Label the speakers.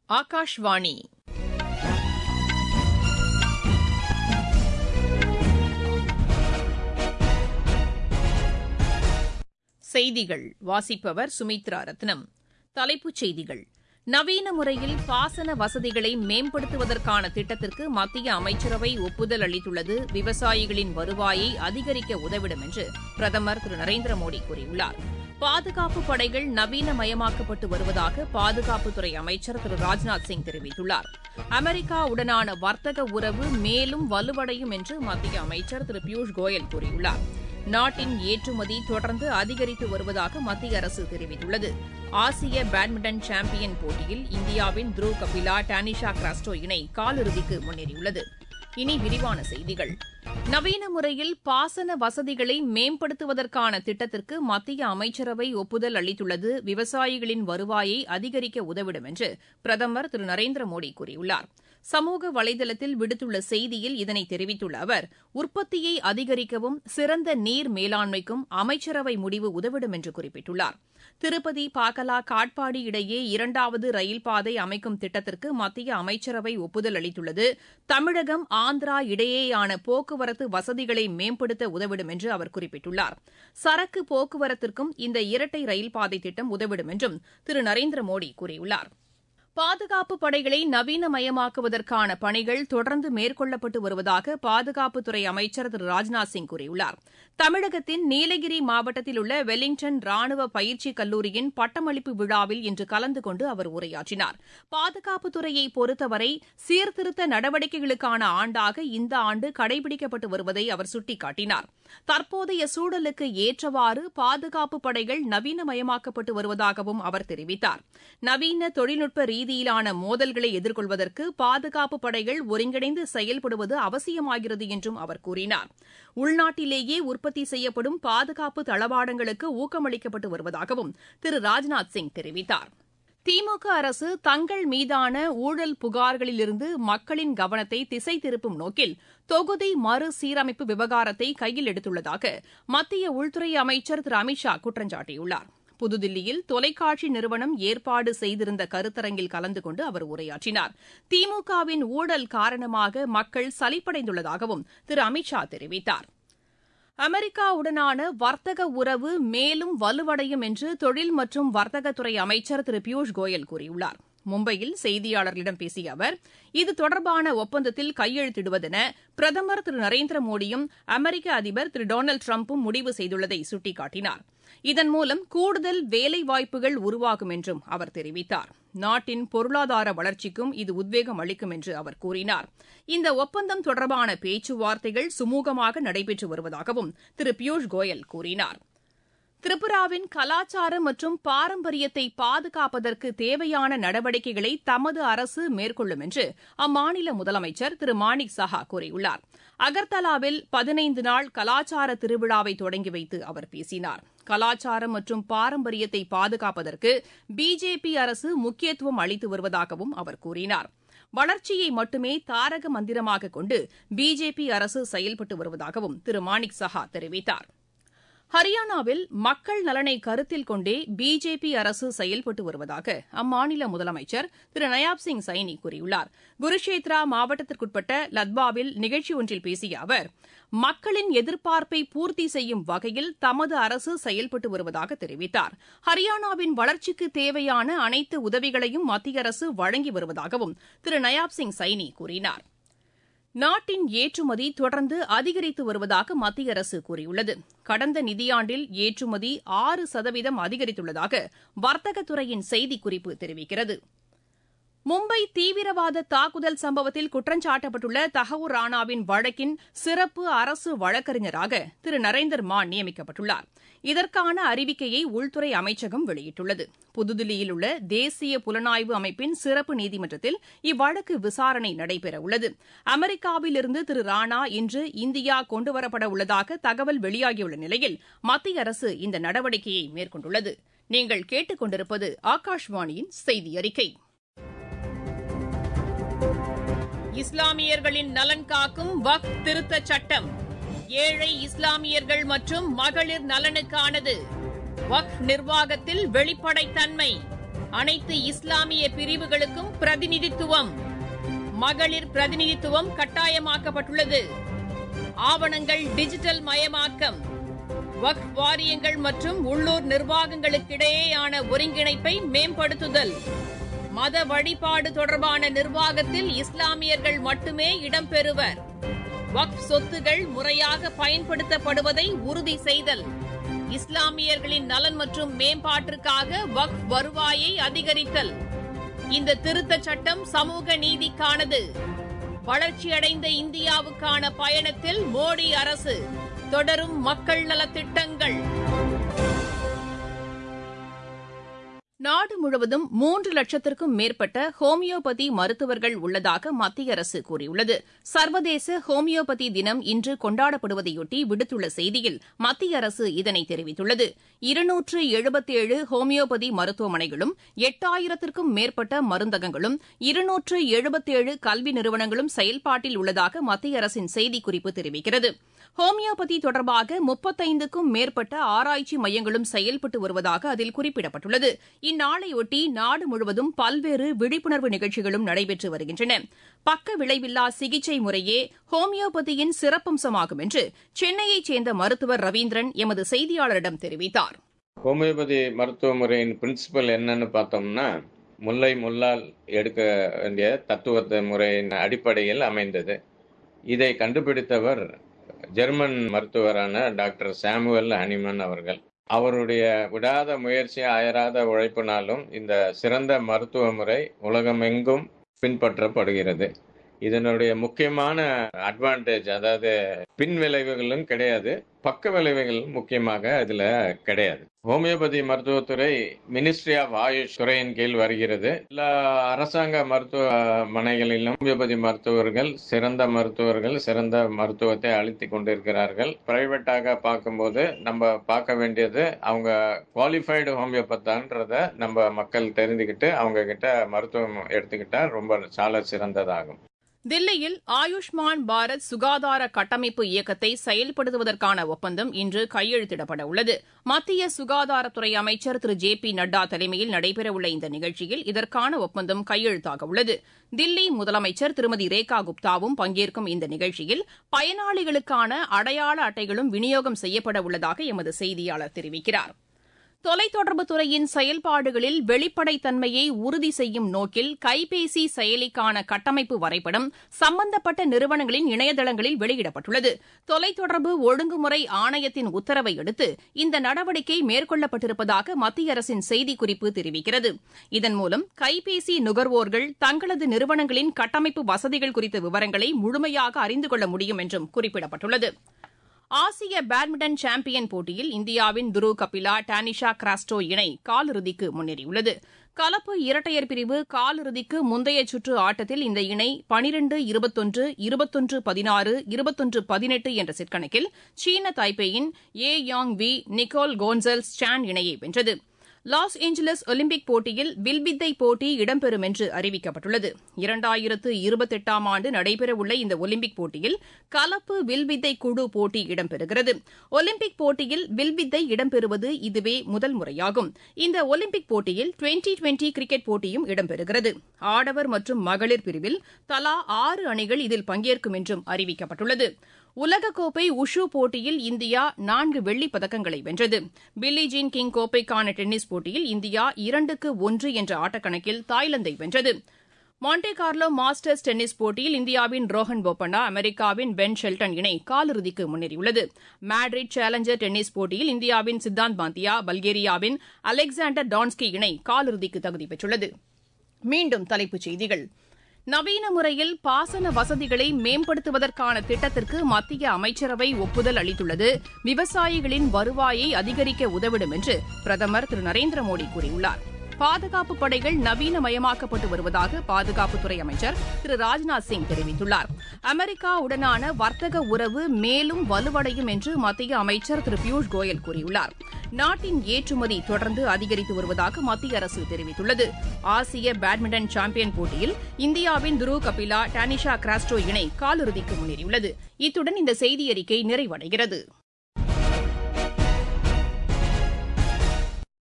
Speaker 1: ஆகாஷ்வாணி செய்திகள் வாசிப்பவர் சுமித்ரா ரத்னம் தலைப்புச் செய்திகள் நவீன முறையில் பாசன வசதிகளை மேம்படுத்துவதற்கான திட்டத்திற்கு மத்திய அமைச்சரவை ஒப்புதல் அளித்துள்ளது விவசாயிகளின் வருவாயை அதிகரிக்க உதவிடும் என்று பிரதமர் திரு நரேந்திர மோடி கூறியுள்ளார் பாதுகாப்பு படைகள் நவீனமயமாக்கப்பட்டு வருவதாக பாதுகாப்புத்துறை அமைச்சர் திரு ராஜ்நாத் சிங் தெரிவித்துள்ளார் அமெரிக்காவுடனான வர்த்தக உறவு மேலும் வலுவடையும் என்று மத்திய அமைச்சர் திரு பியூஷ் கோயல் கூறியுள்ளார் நாட்டின் ஏற்றுமதி தொடர்ந்து அதிகரித்து வருவதாக மத்திய அரசு தெரிவித்துள்ளது ஆசிய பேட்மிண்டன் சாம்பியன் போட்டியில் இந்தியாவின் த்ருவ் கபிலா டானிஷா கிராஸ்டோ இணை காலிறுதிக்கு முன்னேறியுள்ளது இனி விரிவான செய்திகள் நவீன முறையில் பாசன வசதிகளை மேம்படுத்துவதற்கான திட்டத்திற்கு மத்திய அமைச்சரவை ஒப்புதல் அளித்துள்ளது விவசாயிகளின் வருவாயை அதிகரிக்க உதவிடும் என்று பிரதமர் திரு நரேந்திர மோடி கூறியுள்ளார் சமூக வலைதளத்தில் விடுத்துள்ள செய்தியில் இதனை தெரிவித்துள்ள அவர் உற்பத்தியை அதிகரிக்கவும் சிறந்த நீர் மேலாண்மைக்கும் அமைச்சரவை முடிவு உதவிடும் என்று குறிப்பிட்டுள்ளார் திருப்பதி பாக்கலா காட்பாடி இடையே இரண்டாவது ரயில் பாதை அமைக்கும் திட்டத்திற்கு மத்திய அமைச்சரவை ஒப்புதல் அளித்துள்ளது தமிழகம் ஆந்திரா இடையேயான போக்குவரத்து வசதிகளை மேம்படுத்த உதவிடும் என்று அவர் குறிப்பிட்டுள்ளார் சரக்கு போக்குவரத்திற்கும் இந்த இரட்டை ரயில் பாதை திட்டம் உதவிடும் என்றும் திரு நரேந்திர மோடி கூறியுள்ளார் பாதுகாப்பு படைகளை நவீனமயமாக்குவதற்கான பணிகள் தொடர்ந்து மேற்கொள்ளப்பட்டு வருவதாக பாதுகாப்புத்துறை அமைச்சர் திரு ராஜ்நாத் சிங் கூறியுள்ளார் தமிழகத்தின் நீலகிரி மாவட்டத்தில் உள்ள வெலிங்டன் ராணுவ பயிற்சி கல்லூரியின் பட்டமளிப்பு விழாவில் இன்று கலந்து கொண்டு அவர் உரையாற்றினார் பாதுகாப்புத்துறையை பொறுத்தவரை சீர்திருத்த நடவடிக்கைகளுக்கான ஆண்டாக இந்த ஆண்டு கடைபிடிக்கப்பட்டு வருவதை அவர் சுட்டிக்காட்டினார் தற்போதைய சூழலுக்கு ஏற்றவாறு பாதுகாப்பு படைகள் நவீனமயமாக்கப்பட்டு வருவதாகவும் அவர் தெரிவித்தார் நவீன தொழில்நுட்ப ரீதியிலான மோதல்களை எதிர்கொள்வதற்கு பாதுகாப்பு படைகள் ஒருங்கிணைந்து செயல்படுவது அவசியமாகிறது என்றும் அவர் கூறினார் உள்நாட்டிலேயே உற்பத்தி செய்யப்படும் பாதுகாப்பு தளவாடங்களுக்கு ஊக்கமளிக்கப்பட்டு வருவதாகவும் திரு ராஜ்நாத் சிங் தெரிவித்தார் திமுக அரசு தங்கள் மீதான ஊழல் புகார்களிலிருந்து மக்களின் கவனத்தை திசை திருப்பும் நோக்கில் தொகுதி மறுசீரமைப்பு விவகாரத்தை கையில் எடுத்துள்ளதாக மத்திய உள்துறை அமைச்சர் திரு அமித் ஷா குற்றம் சாட்டியுள்ளார் புதுதில்லியில் தொலைக்காட்சி நிறுவனம் ஏற்பாடு செய்திருந்த கருத்தரங்கில் கலந்து கொண்டு அவர் உரையாற்றினார் திமுகவின் ஊழல் காரணமாக மக்கள் சலிப்படைந்துள்ளதாகவும் திரு அமித் ஷா தெரிவித்தார் அமெரிக்காவுடனான வர்த்தக உறவு மேலும் வலுவடையும் என்று தொழில் மற்றும் வர்த்தகத்துறை அமைச்சர் திரு பியூஷ் கோயல் கூறியுள்ளார் மும்பையில் செய்தியாளர்களிடம் பேசிய அவர் இது தொடர்பான ஒப்பந்தத்தில் கையெழுத்திடுவதென பிரதமர் திரு நரேந்திர மோடியும் அமெரிக்க அதிபர் திரு டொனால்டு டிரம்பும் முடிவு செய்துள்ளதை சுட்டிக்காட்டினார் இதன் மூலம் கூடுதல் வேலைவாய்ப்புகள் உருவாகும் என்றும் அவர் தெரிவித்தார் நாட்டின் பொருளாதார வளர்ச்சிக்கும் இது உத்வேகம் அளிக்கும் என்று அவர் கூறினார் இந்த ஒப்பந்தம் தொடர்பான பேச்சுவார்த்தைகள் சுமூகமாக நடைபெற்று வருவதாகவும் திரு பியூஷ் கோயல் கூறினார் திரிபுராவின் கலாச்சாரம் மற்றும் பாரம்பரியத்தை பாதுகாப்பதற்கு தேவையான நடவடிக்கைகளை தமது அரசு மேற்கொள்ளும் என்று அம்மாநில முதலமைச்சர் திரு மாணிக் சஹா கூறியுள்ளார் அகர்தலாவில் பதினைந்து நாள் கலாச்சார திருவிழாவை தொடங்கி வைத்து அவர் பேசினார் கலாச்சாரம் மற்றும் பாரம்பரியத்தை பாதுகாப்பதற்கு பிஜேபி அரசு முக்கியத்துவம் அளித்து வருவதாகவும் அவர் கூறினார் வளர்ச்சியை மட்டுமே தாரக மந்திரமாக கொண்டு பிஜேபி அரசு செயல்பட்டு வருவதாகவும் திரு மாணிக் சஹா தெரிவித்தார் ஹரியானாவில் மக்கள் நலனை கருத்தில் கொண்டே பிஜேபி அரசு செயல்பட்டு வருவதாக அம்மாநில முதலமைச்சர் திரு நயாப் சிங் சைனி கூறியுள்ளார் குருஷேத்ரா மாவட்டத்திற்குட்பட்ட லத்பாவில் நிகழ்ச்சி ஒன்றில் பேசிய அவர் மக்களின் எதிர்பார்ப்பை பூர்த்தி செய்யும் வகையில் தமது அரசு செயல்பட்டு வருவதாக தெரிவித்தார் ஹரியானாவின் வளர்ச்சிக்கு தேவையான அனைத்து உதவிகளையும் மத்திய அரசு வழங்கி வருவதாகவும் திரு நயாப் சிங் சைனி கூறினார் நாட்டின் ஏற்றுமதி தொடர்ந்து அதிகரித்து வருவதாக மத்திய அரசு கூறியுள்ளது கடந்த நிதியாண்டில் ஏற்றுமதி ஆறு சதவீதம் அதிகரித்துள்ளதாக வர்த்தகத்துறையின் செய்திக்குறிப்பு தெரிவிக்கிறது மும்பை தீவிரவாத தாக்குதல் சம்பவத்தில் குற்றஞ்சாட்டப்பட்டுள்ள தகவூர் ராணாவின் வழக்கின் சிறப்பு அரசு வழக்கறிஞராக திரு நரேந்தர் மான் நியமிக்கப்பட்டுள்ளார் இதற்கான அறிவிக்கையை உள்துறை அமைச்சகம் வெளியிட்டுள்ளது புதுதில்லியில் உள்ள தேசிய புலனாய்வு அமைப்பின் சிறப்பு நீதிமன்றத்தில் இவ்வழக்கு விசாரணை நடைபெறவுள்ளது அமெரிக்காவிலிருந்து திரு ராணா இன்று இந்தியா கொண்டுவரப்பட உள்ளதாக தகவல் வெளியாகியுள்ள நிலையில் மத்திய அரசு இந்த நடவடிக்கையை மேற்கொண்டுள்ளது நீங்கள் கேட்டுக் கொண்டிருப்பது ஆகாஷ்வாணியின் செய்தி அறிக்கை இஸ்லாமியர்களின் நலன் காக்கும் வக் திருத்தச் சட்டம் ஏழை இஸ்லாமியர்கள் மற்றும் மகளிர் நலனுக்கானது வக் நிர்வாகத்தில் வெளிப்படைத்தன்மை அனைத்து இஸ்லாமிய பிரிவுகளுக்கும் பிரதிநிதித்துவம் மகளிர் பிரதிநிதித்துவம் கட்டாயமாக்கப்பட்டுள்ளது ஆவணங்கள் டிஜிட்டல் மயமாக்கம் வக்ஃப் வாரியங்கள் மற்றும் உள்ளூர் நிர்வாகங்களுக்கிடையேயான ஒருங்கிணைப்பை மேம்படுத்துதல் மத வழிபாடு தொடர்பான நிர்வாகத்தில் இஸ்லாமியர்கள் மட்டுமே இடம்பெறுவர் வக்ஃப் சொத்துகள் முறையாக பயன்படுத்தப்படுவதை உறுதி செய்தல் இஸ்லாமியர்களின் நலன் மற்றும் மேம்பாட்டிற்காக வக்ஃப் வருவாயை அதிகரித்தல் இந்த திருத்தச் சட்டம் சமூக நீதிக்கானது வளர்ச்சியடைந்த இந்தியாவுக்கான பயணத்தில் மோடி அரசு தொடரும் மக்கள் நலத்திட்டங்கள் நாடு முழுவதும் மூன்று லட்சத்திற்கும் மேற்பட்ட ஹோமியோபதி மருத்துவர்கள் உள்ளதாக மத்திய அரசு கூறியுள்ளது சர்வதேச ஹோமியோபதி தினம் இன்று கொண்டாடப்படுவதையொட்டி விடுத்துள்ள செய்தியில் மத்திய அரசு இதனை தெரிவித்துள்ளது இருநூற்று எழுபத்தேழு ஹோமியோபதி மருத்துவமனைகளும் எட்டாயிரத்திற்கும் மேற்பட்ட மருந்தகங்களும் இருநூற்று எழுபத்தேழு கல்வி நிறுவனங்களும் செயல்பாட்டில் உள்ளதாக மத்திய அரசின் செய்திக்குறிப்பு தெரிவிக்கிறது ஹோமியோபதி தொடர்பாக முப்பத்தைந்துக்கும் மேற்பட்ட ஆராய்ச்சி மையங்களும் செயல்பட்டு வருவதாக அதில் குறிப்பிடப்பட்டுள்ளது இந்நாளையொட்டி நாடு முழுவதும் பல்வேறு விழிப்புணர்வு நிகழ்ச்சிகளும் நடைபெற்று வருகின்றன பக்க விளைவில்லா சிகிச்சை முறையே ஹோமியோபதியின் சிறப்பம்சமாகும் என்று சென்னையைச் சேர்ந்த மருத்துவர் ரவீந்திரன் எமது செய்தியாளரிடம் தெரிவித்தார்
Speaker 2: ஹோமியோபதி மருத்துவ முறையின் பிரின்சிபல் என்னன்னு பார்த்தோம்னா முல்லை முல்லால் எடுக்க வேண்டிய தத்துவத்த முறையின் அடிப்படையில் அமைந்தது இதை கண்டுபிடித்தவர் ஜெர்மன் மருத்துவரான டாக்டர் சாமுவல் ஹனிமன் அவர்கள் அவருடைய விடாத முயற்சி அயராத உழைப்பினாலும் இந்த சிறந்த மருத்துவ முறை உலகமெங்கும் பின்பற்றப்படுகிறது இதனுடைய முக்கியமான அட்வான்டேஜ் அதாவது பின் விளைவுகளும் கிடையாது பக்க விளைவுகள் முக்கியமாக இதுல கிடையாது ஹோமியோபதி மருத்துவத்துறை மினிஸ்ட்ரி ஆஃப் ஆயுஷ் துறையின் கீழ் வருகிறது எல்லா அரசாங்க மருத்துவமனைகளிலும் ஹோமியோபதி மருத்துவர்கள் சிறந்த மருத்துவர்கள் சிறந்த மருத்துவத்தை அளித்து கொண்டிருக்கிறார்கள் பிரைவேட்டாக பார்க்கும்போது நம்ம பார்க்க வேண்டியது அவங்க குவாலிஃபைடு ஹோமியோபத்தான்றத நம்ம மக்கள் தெரிஞ்சுக்கிட்டு அவங்க கிட்ட மருத்துவம் எடுத்துக்கிட்டா ரொம்ப சால சிறந்ததாகும்
Speaker 1: தில்லியில் ஆயுஷ்மான் பாரத் சுகாதார கட்டமைப்பு இயக்கத்தை செயல்படுத்துவதற்கான ஒப்பந்தம் இன்று கையெழுத்திடப்பட உள்ளது மத்திய சுகாதாரத்துறை அமைச்சர் திரு ஜே பி நட்டா தலைமையில் நடைபெறவுள்ள இந்த நிகழ்ச்சியில் இதற்கான ஒப்பந்தம் கையெழுத்தாக உள்ளது தில்லி முதலமைச்சர் திருமதி ரேகா குப்தாவும் பங்கேற்கும் இந்த நிகழ்ச்சியில் பயனாளிகளுக்கான அடையாள அட்டைகளும் விநியோகம் செய்யப்பட உள்ளதாக எமது செய்தியாளர் தெரிவிக்கிறார் தொலைத்தொடர்புத் துறையின் செயல்பாடுகளில் வெளிப்படைத்தன்மையை உறுதி செய்யும் நோக்கில் கைபேசி செயலிக்கான கட்டமைப்பு வரைபடம் சம்பந்தப்பட்ட நிறுவனங்களின் இணையதளங்களில் வெளியிடப்பட்டுள்ளது தொலைத்தொடர்பு ஒழுங்குமுறை ஆணையத்தின் உத்தரவை அடுத்து இந்த நடவடிக்கை மேற்கொள்ளப்பட்டிருப்பதாக மத்திய அரசின் செய்திக்குறிப்பு தெரிவிக்கிறது இதன் மூலம் கைபேசி நுகர்வோர்கள் தங்களது நிறுவனங்களின் கட்டமைப்பு வசதிகள் குறித்த விவரங்களை முழுமையாக அறிந்து கொள்ள முடியும் என்றும் குறிப்பிடப்பட்டுள்ளது ஆசிய பேட்மிண்டன் சாம்பியன் போட்டியில் இந்தியாவின் துருவ் கபிலா டானிஷா கிராஸ்டோ இணை காலிறுதிக்கு முன்னேறியுள்ளது கலப்பு இரட்டையர் பிரிவு காலிறுதிக்கு முந்தைய சுற்று ஆட்டத்தில் இந்த இணை பனிரெண்டு இருபத்தொன்று இருபத்தொன்று பதினாறு இருபத்தொன்று பதினெட்டு என்ற செட் கணக்கில் சீன தாய்பேயின் ஏ யாங் வி நிக்கோல் கோன்சல்ஸ் சான் இணையை வென்றது லாஸ் ஏஞ்சலஸ் ஒலிம்பிக் போட்டியில் வில்வித்தை போட்டி இடம்பெறும் என்று அறிவிக்கப்பட்டுள்ளது இரண்டாயிரத்து இருபத்தெட்டாம் ஆண்டு நடைபெறவுள்ள இந்த ஒலிம்பிக் போட்டியில் கலப்பு வில்வித்தை குழு போட்டி இடம்பெறுகிறது ஒலிம்பிக் போட்டியில் வில்வித்தை இடம்பெறுவது இதுவே முதல் முறையாகும் இந்த ஒலிம்பிக் போட்டியில் டுவெண்டி டுவெண்டி கிரிக்கெட் போட்டியும் இடம்பெறுகிறது ஆடவர் மற்றும் மகளிர் பிரிவில் தலா ஆறு அணிகள் இதில் பங்கேற்கும் என்றும் அறிவிக்கப்பட்டுள்ளது உலகக்கோப்பை உஷு போட்டியில் இந்தியா நான்கு வெள்ளிப் பதக்கங்களை வென்றது பில்லி ஜீன் கிங் கோப்பைக்கான டென்னிஸ் போட்டியில் இந்தியா இரண்டுக்கு ஒன்று என்ற ஆட்டக்கணக்கில் தாய்லாந்தை வென்றது மாண்டே கார்லோ மாஸ்டர்ஸ் டென்னிஸ் போட்டியில் இந்தியாவின் ரோஹன் போபண்ணா அமெரிக்காவின் பென் ஷெல்டன் இணை காலிறுதிக்கு முன்னேறியுள்ளது மேட்ரிட் சேலஞ்சர் டென்னிஸ் போட்டியில் இந்தியாவின் சித்தாந்த் பாந்தியா பல்கேரியாவின் அலெக்சாண்டர் டான்ஸ்கி இணை காலிறுதிக்கு தகுதி பெற்றுள்ளது மீண்டும் தலைப்புச் செய்திகள் நவீன முறையில் பாசன வசதிகளை மேம்படுத்துவதற்கான திட்டத்திற்கு மத்திய அமைச்சரவை ஒப்புதல் அளித்துள்ளது விவசாயிகளின் வருவாயை அதிகரிக்க உதவிடும் என்று பிரதமர் திரு நரேந்திர மோடி கூறியுள்ளார் பாதுகாப்பு படைகள் நவீனமயமாக்கப்பட்டு வருவதாக பாதுகாப்புத்துறை அமைச்சர் திரு ராஜ்நாத் சிங் தெரிவித்துள்ளார் அமெரிக்காவுடனான வர்த்தக உறவு மேலும் வலுவடையும் என்று மத்திய அமைச்சர் திரு பியூஷ் கோயல் கூறியுள்ளார் நாட்டின் ஏற்றுமதி தொடர்ந்து அதிகரித்து வருவதாக மத்திய அரசு தெரிவித்துள்ளது ஆசிய பேட்மிண்டன் சாம்பியன் போட்டியில் இந்தியாவின் துருவ் கபிலா டானிஷா கிராஸ்டோ இணை காலிறுதிக்கு முன்னேறியுள்ளது இத்துடன் இந்த செய்தியறிக்கை நிறைவடைகிறது